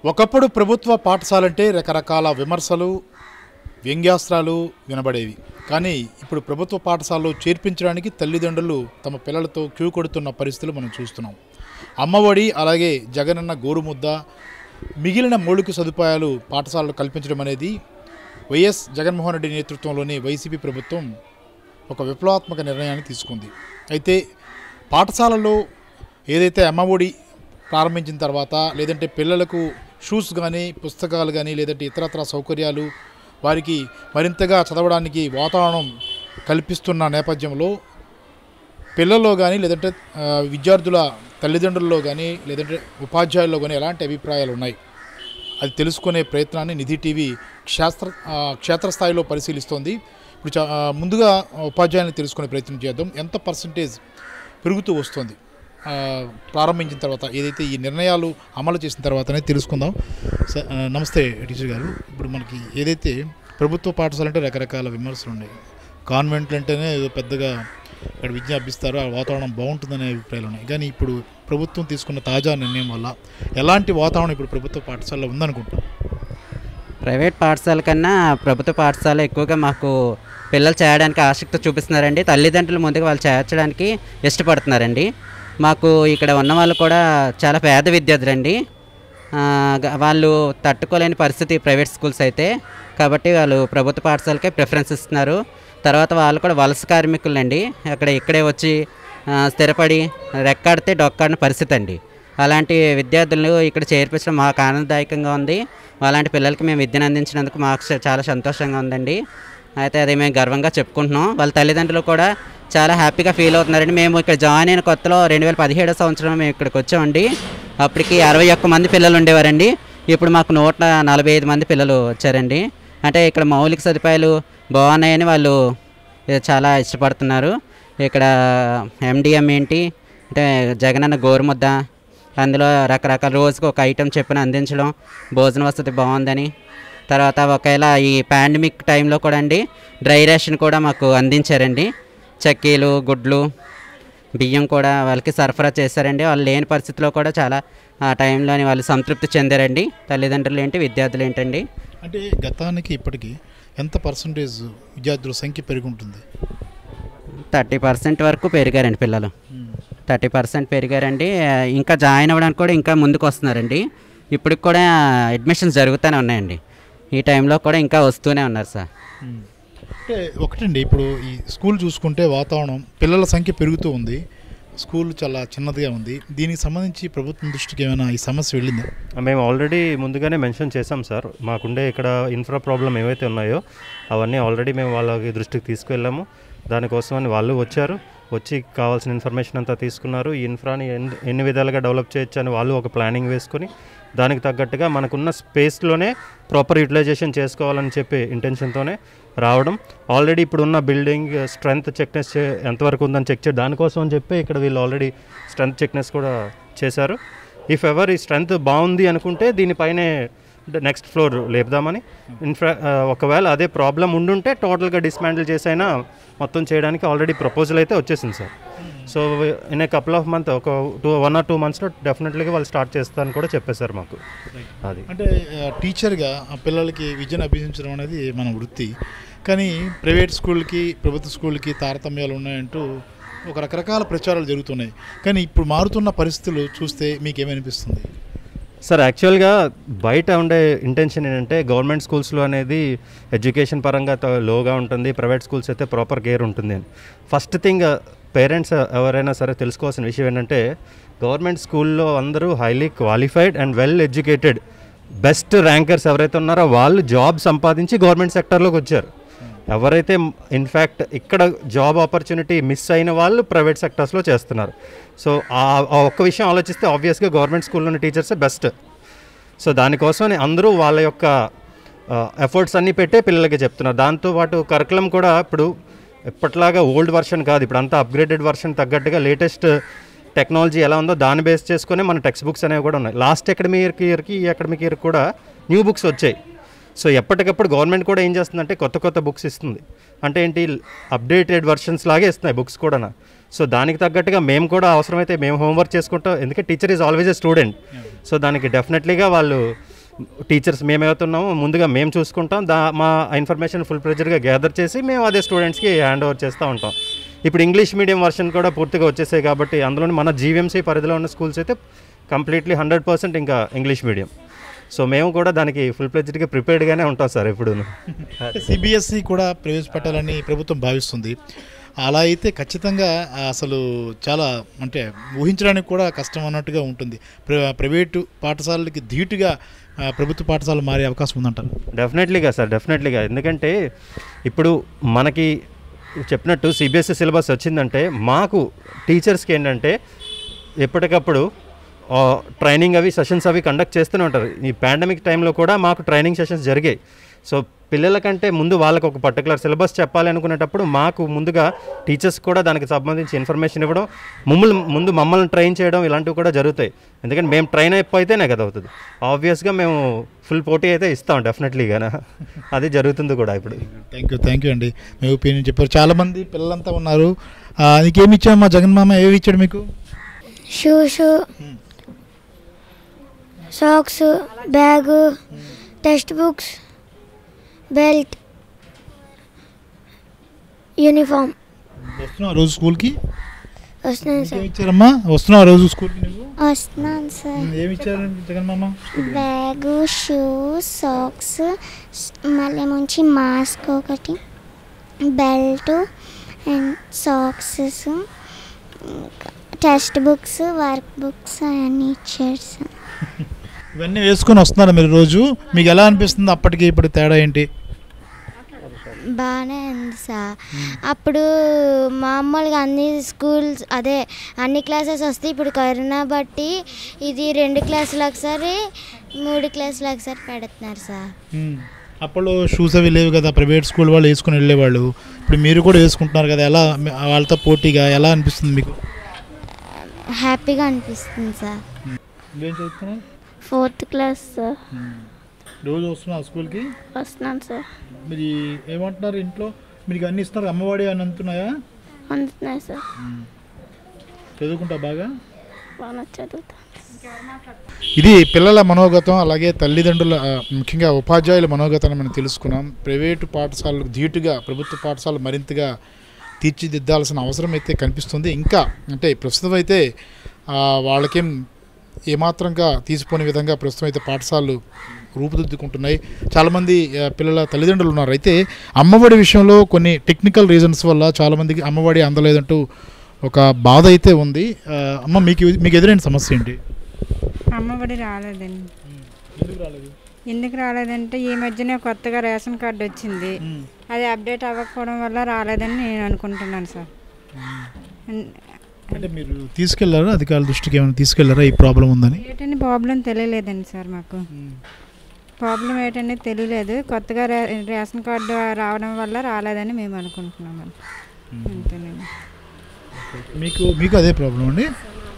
ఒకప్పుడు ప్రభుత్వ పాఠశాలంటే రకరకాల విమర్శలు వ్యంగ్యాస్త్రాలు వినబడేవి కానీ ఇప్పుడు ప్రభుత్వ పాఠశాలలో చేర్పించడానికి తల్లిదండ్రులు తమ పిల్లలతో క్యూ కొడుతున్న పరిస్థితులు మనం చూస్తున్నాం అమ్మఒడి అలాగే జగనన్న గోరుముద్ద మిగిలిన మౌలిక సదుపాయాలు పాఠశాలలు కల్పించడం అనేది వైఎస్ జగన్మోహన్ రెడ్డి నేతృత్వంలోని వైసీపీ ప్రభుత్వం ఒక విప్లవాత్మక నిర్ణయాన్ని తీసుకుంది అయితే పాఠశాలలో ఏదైతే అమ్మఒడి ప్రారంభించిన తర్వాత లేదంటే పిల్లలకు షూస్ కానీ పుస్తకాలు కానీ లేదంటే ఇతరత్ర సౌకర్యాలు వారికి మరింతగా చదవడానికి వాతావరణం కల్పిస్తున్న నేపథ్యంలో పిల్లల్లో కానీ లేదంటే ఆ, విద్యార్థుల తల్లిదండ్రుల్లో కానీ లేదంటే ఉపాధ్యాయుల్లో కానీ ఎలాంటి అభిప్రాయాలు ఉన్నాయి అది తెలుసుకునే ప్రయత్నాన్ని నిధి టీవీ క్షేత్ర ఆ, క్షేత్రస్థాయిలో పరిశీలిస్తోంది ఇప్పుడు చా- ఆ, ముందుగా ఉపాధ్యాయులను తెలుసుకునే ప్రయత్నం చేద్దాం ఎంత పర్సంటేజ్ పెరుగుతూ వస్తుంది ఆ, ప్రారంభించిన తర్వాత ఏదైతే ఈ నిర్ణయాలు అమలు చేసిన తర్వాతనే తెలుసుకుందాం స- ఆ, నమస్తే టీచర్ గారు ఇప్పుడు మనకి ఏదైతే ప్రభుత్వ పాఠశాల అంటే రకరకాల విమర్శలు ఉన్నాయి కాన్వెంట్లు అంటేనే ఏదో పెద్దగా ఇక్కడ విద్య అభ్యసిస్తారు ఆ వాతావరణం బాగుంటుందనే అభిప్రాయాలు ఉన్నాయి కానీ ఇప్పుడు ప్రభుత్వం తీసుకున్న తాజా నిర్ణయం వల్ల ఎలాంటి వాతావరణం ఇప్పుడు ప్రభుత్వ పాఠశాలలో ఉందనుకుంటున్నాం ప్రైవేట్ పాఠశాల కన్నా ప్రభుత్వ పాఠశాల ఎక్కువగా మాకు పిల్లలు చేయడానికి ఆసక్తి చూపిస్తున్నారండి తల్లిదండ్రులు ముందుగా వాళ్ళు చేర్చడానికి ఇష్టపడుతున్నారండి మాకు ఇక్కడ ఉన్న వాళ్ళు కూడా చాలా పేద విద్యార్థులండి ఆ, గ- వాళ్ళు తట్టుకోలేని పరిస్థితి ప్రైవేట్ స్కూల్స్ అయితే కాబట్టి వాళ్ళు ప్రభుత్వ పాఠశాలకే ప్రిఫరెన్స్ ఇస్తున్నారు తర్వాత వాళ్ళు కూడా వలస కార్మికులండి అక్కడ ఇక్కడే వచ్చి ఆ, స్థిరపడి రెక్కాడితే డొక్కాడిన పరిస్థితి అండి అలాంటి విద్యార్థులను ఇక్కడ చేర్పించడం మాకు ఆనందదాయకంగా ఉంది అలాంటి పిల్లలకి మేము విద్యను అందించినందుకు మాకు చ- చాలా సంతోషంగా ఉందండి అయితే అది మేము గర్వంగా చెప్పుకుంటున్నాం వాళ్ళ తల్లిదండ్రులు కూడా చాలా హ్యాపీగా ఫీల్ అవుతున్నారండి మేము ఇక్కడ జాయిన్ అయిన కొత్తలో రెండు వేల పదిహేడో సంవత్సరం మేము ఇక్కడికి వచ్చామండి అప్పటికి అరవై ఒక్క మంది పిల్లలు ఉండేవారండి ఇప్పుడు మాకు నూట నలభై ఐదు మంది పిల్లలు వచ్చారండి అంటే ఇక్కడ మౌలిక సదుపాయాలు బాగున్నాయని వాళ్ళు ఏ, చాలా ఇష్టపడుతున్నారు ఇక్కడ ఎండిఎం ఏంటి అంటే జగనన్న గోరుముద్ద అందులో రకరకాల రోజుకి ఒక ఐటెం చెప్పిన అందించడం భోజన వసతి బాగుందని తర్వాత ఒకవేళ ఈ పాండమిక్ టైంలో కూడా అండి డ్రై రేషన్ కూడా మాకు అందించారండి చక్కీలు గుడ్లు బియ్యం కూడా వాళ్ళకి సరఫరా చేశారండి వాళ్ళు లేని పరిస్థితిలో కూడా చాలా ఆ టైంలోని వాళ్ళు సంతృప్తి చెందారండి తల్లిదండ్రులు ఏంటి విద్యార్థులు ఏంటండి అంటే గతానికి ఇప్పటికి ఎంత పర్సంటేజ్ విద్యార్థుల సంఖ్య పెరిగి ఉంటుంది థర్టీ పర్సెంట్ వరకు పెరిగారండి పిల్లలు థర్టీ పర్సెంట్ పెరిగారండి ఆ, ఇంకా జాయిన్ అవ్వడానికి కూడా ఇంకా ముందుకు వస్తున్నారండి ఇప్పటికి కూడా అడ్మిషన్స్ జరుగుతూనే ఉన్నాయండి ఈ టైంలో కూడా ఇంకా వస్తూనే ఉన్నారు సార్ అంటే ఒకటండి ఇప్పుడు ఈ స్కూల్ చూసుకుంటే వాతావరణం పిల్లల సంఖ్య పెరుగుతూ ఉంది స్కూల్ చాలా చిన్నదిగా ఉంది దీనికి సంబంధించి ప్రభుత్వం దృష్టికి ఏమైనా ఈ సమస్య వెళ్ళిందా మేము ఆల్రెడీ ముందుగానే మెన్షన్ చేసాం సార్ మాకుండే ఇక్కడ ఇన్ఫ్రా ప్రాబ్లం ఏవైతే ఉన్నాయో అవన్నీ ఆల్రెడీ మేము వాళ్ళకి దృష్టికి తీసుకువెళ్ళాము దానికోసమని వాళ్ళు వచ్చారు వచ్చి కావాల్సిన ఇన్ఫర్మేషన్ అంతా తీసుకున్నారు ఈ ఇన్ఫ్రాని ఎన్ని ఎన్ని విధాలుగా డెవలప్ చేయొచ్చు అని వాళ్ళు ఒక ప్లానింగ్ వేసుకొని దానికి తగ్గట్టుగా మనకున్న స్పేస్లోనే ప్రాపర్ యూటిలైజేషన్ చేసుకోవాలని చెప్పి ఇంటెన్షన్తోనే రావడం ఆల్రెడీ ఇప్పుడు ఉన్న బిల్డింగ్ స్ట్రెంగ్త్ చెక్నెస్ ఎంతవరకు ఉందని చెక్ చే దానికోసం అని చెప్పి ఇక్కడ వీళ్ళు ఆల్రెడీ స్ట్రెంగ్త్ చెక్నెస్ కూడా చేశారు ఇఫ్ ఎవర్ ఈ స్ట్రెంగ్త్ బాగుంది అనుకుంటే దీనిపైనే నెక్స్ట్ ఫ్లోర్ లేపుదామని ఇన్ఫ్రా ఆ, ఒకవేళ అదే ప్రాబ్లం ఉండుంటే టోటల్గా డిస్మాండిల్ చేసైనా మొత్తం చేయడానికి ఆల్రెడీ ప్రపోజల్ అయితే వచ్చేసింది sir so in a couple of month ఒక టూ వన్ ఆర్ టూ మంత్స్లో డెఫినెట్లీగా వాళ్ళు స్టార్ట్ చేస్తారని కూడా చెప్పేశారు మాకు అది అంటే ఆ, టీచర్గా ఆ పిల్లలకి విద్యను అభ్యసించడం అనేది మన వృత్తి కానీ ప్రైవేట్ స్కూల్కి ప్రభుత్వ స్కూల్కి తారతమ్యాలు ఉన్నాయంటూ ఒక రకరకాల ప్రచారాలు జరుగుతున్నాయి కానీ ఇప్పుడు మారుతున్న పరిస్థితులు చూస్తే మీకు ఏమనిపిస్తుంది సార్ యాక్చువల్గా బయట ఉండే ఇంటెన్షన్ ఏంటంటే గవర్నమెంట్ స్కూల్స్లో అనేది ఎడ్యుకేషన్ పరంగా త- లోగా ఉంటుంది ప్రైవేట్ స్కూల్స్ అయితే ప్రాపర్ కేర్ ఉంటుంది అని ఫస్ట్ థింగ్ పేరెంట్స్ ఎవరైనా సరే తెలుసుకోవాల్సిన విషయం ఏంటంటే గవర్నమెంట్ స్కూల్లో అందరూ highly qualified and well educated best rankers ఎవరైతే ఉన్నారో వాళ్ళు జాబ్ సంపాదించి గవర్నమెంట్ సెక్టర్లోకి వచ్చారు ఎవరైతే ఇన్ఫ్యాక్ట్ ఇక్కడ జాబ్ ఆపర్చునిటీ మిస్ అయిన వాళ్ళు ప్రైవేట్ సెక్టర్స్లో చేస్తున్నారు సో ఆ ఆ ఒక్క విషయం ఆలోచిస్తే ఆబ్వియస్గా గవర్నమెంట్ స్కూల్లోని టీచర్సే బెస్ట్ సో దానికోసమని అందరూ వాళ్ళ యొక్క ఎఫర్ట్స్ అన్నీ పెట్టే పిల్లలకి చెప్తున్నారు దాంతో పాటు కరికులం కూడా ఇప్పుడు ఎప్పట్లాగా ఓల్డ్ వర్షన్ కాదు ఇప్పుడు అంతా అప్గ్రేడెడ్ వర్షన్ తగ్గట్టుగా లేటెస్ట్ టెక్నాలజీ ఎలా ఉందో దాన్ని బేస్ చేసుకునే మన టెక్స్ట్ బుక్స్ అనేవి కూడా ఉన్నాయి లాస్ట్ అకాడమిక్ ఇయర్కి ఈ అకాడమిక్ ఇయర్ కూడా న్యూ బుక్స్ వచ్చాయి సో ఎప్పటికప్పుడు గవర్నమెంట్ కూడా ఏం చేస్తుందంటే కొత్త కొత్త బుక్స్ ఇస్తుంది అంటే ఏంటి అప్డేటెడ్ వర్షన్స్ లాగే ఇస్తున్నాయి బుక్స్ కూడా సో దానికి తగ్గట్టుగా మేము కూడా అవసరమైతే మేము హోంవర్క్ చేసుకుంటాం ఎందుకంటే teacher is always a student so దానికి డెఫినెట్లీగా వాళ్ళు టీచర్స్ మేము ఏమవుతున్నామో ముందుగా మేము చూసుకుంటాం దా మా ఇన్ఫర్మేషన్ ఫుల్ ప్రెజర్గా గ్యాదర్ చేసి మేము అదే స్టూడెంట్స్కి హ్యాండ్ ఓవర్ చేస్తూ ఉంటాం ఇప్పుడు ఇంగ్లీష్ మీడియం వర్షన్ కూడా పూర్తిగా వచ్చేసాయి కాబట్టి అందులో మన జీవీఎంసీ పరిధిలో ఉన్న స్కూల్స్ అయితే కంప్లీట్లీ హండ్రెడ్ పర్సెంట్ ఇంకా ఇంగ్లీష్ మీడియం సో మేము కూడా దానికి ఫుల్ ప్లెజ్డ్గా ప్రిపేర్డ్గానే ఉంటాం సార్ ఎప్పుడు సిబిఎస్ఈ కూడా ప్రవేశపెట్టాలని ప్రభుత్వం భావిస్తుంది అలా అయితే ఖచ్చితంగా అసలు చాలా అంటే ఊహించడానికి కూడా కష్టం అన్నట్టుగా ఉంటుంది ప్ర- ప్రైవేటు పాఠశాలలకి ధీటుగా ఆ, ప్రభుత్వ పాఠశాలలు మారే అవకాశం ఉందంటారు డెఫినెట్లీగా సార్ డెఫినెట్లీగా ఎందుకంటే ఇప్పుడు మనకి చెప్పినట్టు సిబిఎస్ఈ సిలబస్ వచ్చిందంటే మాకు టీచర్స్కి ఏంటంటే ఎప్పటికప్పుడు ఆ, ట్రైనింగ్ అవి సెషన్స్ అవి కండక్ట్ చేస్తూనే ఉంటారు ఈ పాండమిక్ టైంలో కూడా మాకు ట్రైనింగ్ సెషన్స్ జరిగాయి సో పిల్లలకంటే ముందు వాళ్ళకి ఒక పర్టికులర్ సిలబస్ చెప్పాలి అనుకునేటప్పుడు మాకు ముందుగా టీచర్స్ కూడా దానికి సంబంధించి ఇన్ఫర్మేషన్ ఇవ్వడం మమ్మల్ని ముందు మమ్మల్ని ట్రైన్ చేయడం ఇలాంటివి కూడా జరుగుతాయి ఎందుకంటే మేము ట్రైన్ అయిపోతేనే కదా అవుతుంది ఆబ్వియస్గా మేము ఫుల్ పోటీ అయితే ఇస్తాం డెఫినెట్లీగా అది జరుగుతుంది కూడా ఇప్పుడు థ్యాంక్ యూ థ్యాంక్ యూ అండి మీ ఒపీనియన్ చెప్పారు చాలామంది పిల్లలంతా ఉన్నారు ఆ, నీకేమి ఇచ్చాడు మా జగన్ మామ ఏమి ఇచ్చాడు మీకు shoes socks bag text books belt uniform వస్తున్నావు రోజు స్కూల్కి వస్తున్నాను ఏమి సార్ ఇచ్చారమ్మా వస్తున్నావు రోజు స్కూల్కి నువ్వు వస్తున్నాను సార్ ఏమి ఇచ్చారు జగన్ మామ బ్యాగు షూస్ సాక్స్ మళ్ళీ మంచి మాస్క్ ఒకటి belt and socks text books work books అవన్నీ ఇచ్చారు సార్ ఇవన్నీ వేసుకొని వస్తున్నారా మీరు రోజు మీకు ఎలా అనిపిస్తుంది అప్పటికి ఇప్పుడు తేడా ఏంటి బాగానే ఉంది సార్ అప్పుడు మామూలుగా అన్ని స్కూల్స్ అదే అన్ని క్లాసెస్ వస్తాయి ఇప్పుడు కరోనా బట్టి ఇది రెండు క్లాసులు ఒకసారి మూడు క్లాసులు ఒకసారి పెడుతున్నారు సార్ అప్పుడు షూస్ అవి లేవు కదా ప్రైవేట్ స్కూల్ వాళ్ళు వేసుకొని వెళ్ళేవాళ్ళు ఇప్పుడు మీరు కూడా వేసుకుంటున్నారు కదా ఎలా మీ- వాళ్ళతో పోటీగా ఎలా అనిపిస్తుంది మీకు హ్యాపీగా అనిపిస్తుంది సార్ ఏం చదువుతున్నారు ఫోర్త్ క్లాస్ సార్ రోజు వస్తున్నారు స్కూల్కి వస్తున్నాను సార్ మీరు ఏమంటున్నారు ఇంట్లో మీకు అన్ని ఇస్తున్నారు అమ్మఒడి అని అంటున్నాయా అందుతున్నాయి సార్ చదువుకుంటా బాగా బాగా చదువుతాను ఇది పిల్లల మనోగతం అలాగే తల్లిదండ్రుల ఆ, ముఖ్యంగా ఉపాధ్యాయుల మనోగతాన్ని మనం తెలుసుకున్నాం ప్రైవేటు పాఠశాలకు ధీటుగా ప్రభుత్వ పాఠశాలలు మరింతగా తీర్చిదిద్దాల్సిన అవసరం అయితే కనిపిస్తుంది ఇంకా అంటే ప్రస్తుతం అయితే ఆ, వాళ్ళకేం ఏమాత్రంగా తీసిపోని విధంగా ప్రస్తుతం అయితే పాఠశాలలు రూపుదిద్దుకుంటున్నాయి చాలామంది ఆ, పిల్లల తల్లిదండ్రులు ఉన్నారు అయితే అమ్మఒడి విషయంలో కొన్ని టెక్నికల్ రీజన్స్ వల్ల చాలామందికి అమ్మఒడి అందలేదంటూ ఒక బాధ అయితే ఉంది ఆ, అమ్మ మీకు మీకు ఎదురైన సమస్య ఏంటి అమ్మఒడి రాలేదండి ఎందుకు రాలేదు ఎందుకు రాలేదంటే ఈ మధ్యనే కొత్తగా రేషన్ కార్డు వచ్చింది అది అప్డేట్ అవ్వకపోవడం వల్ల రాలేదని నేను అనుకుంటున్నాను సార్ అన్- అంటే మీరు తీసుకెళ్లారా అధికారుల దృష్టికి ఏమైనా తీసుకెళ్లారా ఈ ప్రాబ్లం ఉందని ఏంటని ప్రాబ్లం తెలియలేదండి సార్ మాకు ప్రాబ్లం ఏంటనేది తెలియలేదు కొత్తగా రే రేషన్ కార్డు రావడం వల్ల రాలేదని మేము అనుకుంటున్నాం అంతేనండి మీకు మీకు అదే ప్రాబ్లం అండి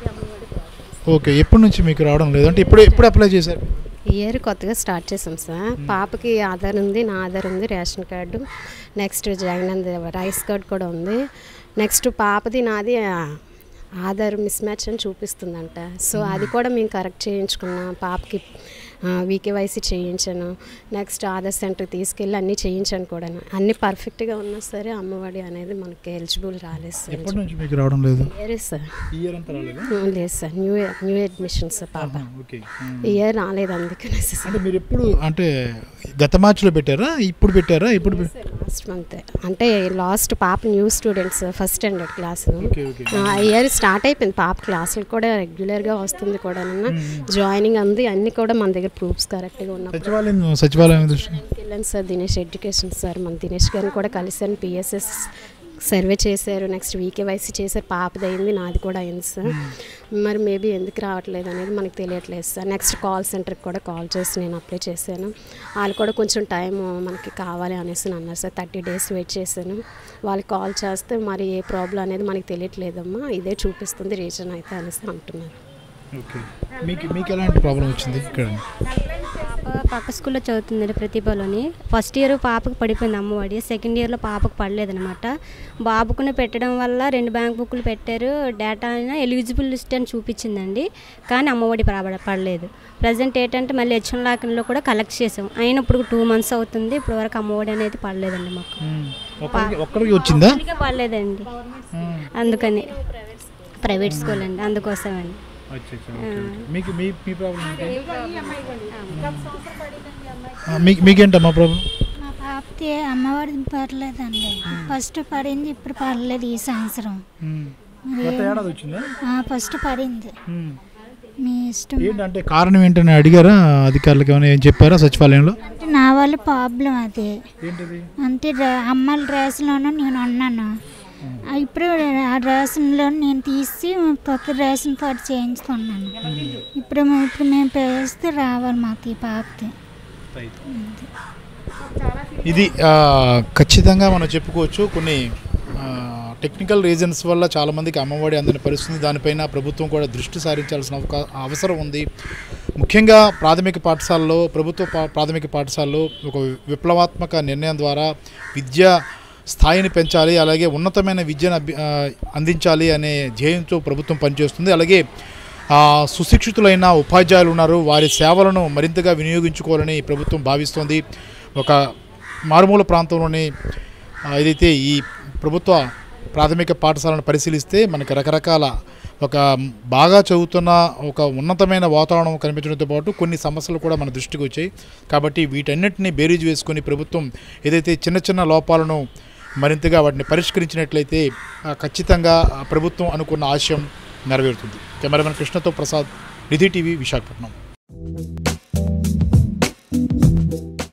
ఓకే ఎప్పటి నుంచి మీకు రావడం లేదు అంటే ఇప్పుడు ఎప్పుడు అప్లై చేశారు ఇయర్ కొత్తగా స్టార్ట్ చేసాం సార్ పాపకి ఆధార్ ఉంది నా ఆధార్ ఉంది రేషన్ కార్డు నెక్స్ట్ జగనంద్ రైస్ కార్డ్ కూడా ఉంది నెక్స్ట్ పాపది నాది ఆ, ఆధార్ మిస్ మ్యాచ్ అని చూపిస్తుందంట సో అది కూడా మేము కరెక్ట్ చేయించుకున్నాం పాపకి వీకేవైసీ చేయించాను నెక్స్ట్ ఆధార్ సెంటర్ తీసుకెళ్ళి అన్నీ చేయించాను కూడా అన్నీ పర్ఫెక్ట్గా ఉన్నా సరే అమ్మఒడి అనేది మనకి ఎలిజిబుల్ రాలేదు సార్ ఎప్పటి నుంచి మీకు రావడం లేదు ఇయర్ సార్ ఈ ఇయర్ అంతా రాలేదా లేదు సార్ న్యూ న్యూ అడ్మిషన్స్ పాప ఓకే ఇయర్ రాలేదు అందుకనేసి సార్ అంటే మీరు ఎప్పుడు అంటే గత మార్చిలో పెట్టారా ఇప్పుడు పెట్టారా ఇప్పుడు పె- లాస్ట్ మంత్ అంటే లాస్ట్ పాప new students first standard class okay okay year start అయిపోయింది పాప క్లాసులు కూడా రెగ్యులర్గా వస్తుంది కూడా జాయినింగ్ అంది అన్ని కూడా మన దగ్గర ప్రూఫ్స్ కరెక్ట్గా ఉన్నప్పుడు సచివాలయం సచివాలయం దృష్టి వెళ్ళాను సార్ దినేష్ ఎడ్యుకేషన్ సార్ మన దినేష్ గారిని కూడా కలిసాను పిఎస్ఎస్ సర్వే చేశారు నెక్స్ట్ వీకేవైసీ చేశారు పాపది అయింది నాది కూడా అయింది సార్ మరి మేబీ ఎందుకు రావట్లేదు అనేది మనకు తెలియట్లేదు సార్ నెక్స్ట్ కాల్ సెంటర్కి కూడా కాల్ చేసి నేను అప్లై చేశాను వాళ్ళు కూడా కొంచెం టైం మనకి కావాలి అనేసి అన్నారు సార్ థర్టీ డేస్ వెయిట్ చేశాను వాళ్ళకి కాల్ చేస్తే మరి ఏ ప్రాబ్లం అనేది మనకి తెలియట్లేదమ్మా ఇదే చూపిస్తుంది రీజన్ అయితే అనేసి అంటున్నారు ఓకే మీకు మీకు ఎలాంటి ప్రాబ్లం వచ్చింది ఇక్కడ పాప పక్క స్కూల్లో చదువుతుందండి ప్రతిభలోని ఫస్ట్ ఇయర్ పాపకు పడిపోయింది అమ్మఒడి సెకండ్ ఇయర్లో పాపకు పడలేదనమాట బాబుకుని పెట్టడం వల్ల రెండు బ్యాంక్ బుక్లు పెట్టారు డేటా అయినా ఎలిజిబుల్ లిస్ట్ అని చూపించిందండి కానీ అమ్మఒడి పడ- పడలేదు ప్రజెంట్ ఏంటంటే మళ్ళీ హెచ్ఎం లాకిన్లో కూడా కలెక్ట్ చేసాం అయినా ఇప్పుడు టూ మంత్స్ అవుతుంది ఇప్పుడు వరకు అమ్మఒడి అనేది పడలేదండి మాకు ఒక్కరికి ఒక్కరికి వచ్చిందా అందుకే పడలేదండి అందుకని ప్రైవేట్ స్కూల్ అండి అందుకోసమండి మీకు మీ మీ ప్రాబ్లం మీకు మీకేంటమ్మా ప్రాబ్లం మా పాపకి అమ్మఒడి పర్లేదండి ఫస్ట్ పడింది ఇప్పుడు పర్లేదు ఈ సంవత్సరం మరి గత ఏడాది వచ్చిందా ఆ, ఫస్ట్ పడింది మీ ఇష్టం ఏంటంటే కారణం ఏంటని అడిగారా అధికారులకు ఏమైనా ఏం చెప్పారా సచివాలయంలో అంటే నా వల్ల ప్రాబ్లం అది ఏంటిది అంటే రా- అమ్మల రేషన్లోనూ నేను ఉన్నాను ఆ, ఇప్పుడు ఆ రేషన్లో నేను తీసి కొత్త రేషన్ కార్డు చేయించుకున్నాను ఇప్పుడు మే- ఇప్పుడు మేము పేస్తే రావాలి మాకు ఈ పాపకి ఇది ఆ, ఖచ్చితంగా మనం చెప్పుకోవచ్చు కొన్ని ఆ, టెక్నికల్ రీజన్స్ వల్ల చాలామందికి అమ్మఒడి అందని పరిస్థితి దానిపైన ప్రభుత్వం కూడా దృష్టి సారించాల్సిన అవకా అవసరం ఉంది ముఖ్యంగా ప్రాథమిక పాఠశాలలో ప్రభుత్వ పా- ప్రాథమిక పాఠశాలలో ఒక విప్లవాత్మక నిర్ణయం ద్వారా విద్యా స్థాయిని పెంచాలి అలాగే ఉన్నతమైన విద్యను అభి- ఆ, అందించాలి అనే ధ్యేయంతో ప్రభుత్వం పనిచేస్తుంది అలాగే ఆ, సుశిక్షితులైన ఉపాధ్యాయులు ఉన్నారు వారి సేవలను మరింతగా వినియోగించుకోవాలని ప్రభుత్వం భావిస్తోంది ఒక మారుమూల ప్రాంతంలోని ఆ, ఏదైతే ఈ ప్రభుత్వ ప్రాథమిక పాఠశాలను పరిశీలిస్తే మనకి రకరకాల ఒక బాగా చదువుతున్న ఒక ఉన్నతమైన వాతావరణం కనిపించడంతో పాటు కొన్ని సమస్యలు కూడా మన దృష్టికి వచ్చాయి కాబట్టి వీటన్నిటిని బేరీజ్ వేసుకొని ప్రభుత్వం ఏదైతే చిన్న చిన్న లోపాలను మరింతగా వాటిని పరిష్కరించినట్లయితే ఆ, ఖచ్చితంగా ఆ ప్రభుత్వం అనుకున్న ఆశయం నెరవేరుతుంది కెమెరామెన్ కృష్ణతో ప్రసాద్ నిధి టీవీ విశాఖపట్నం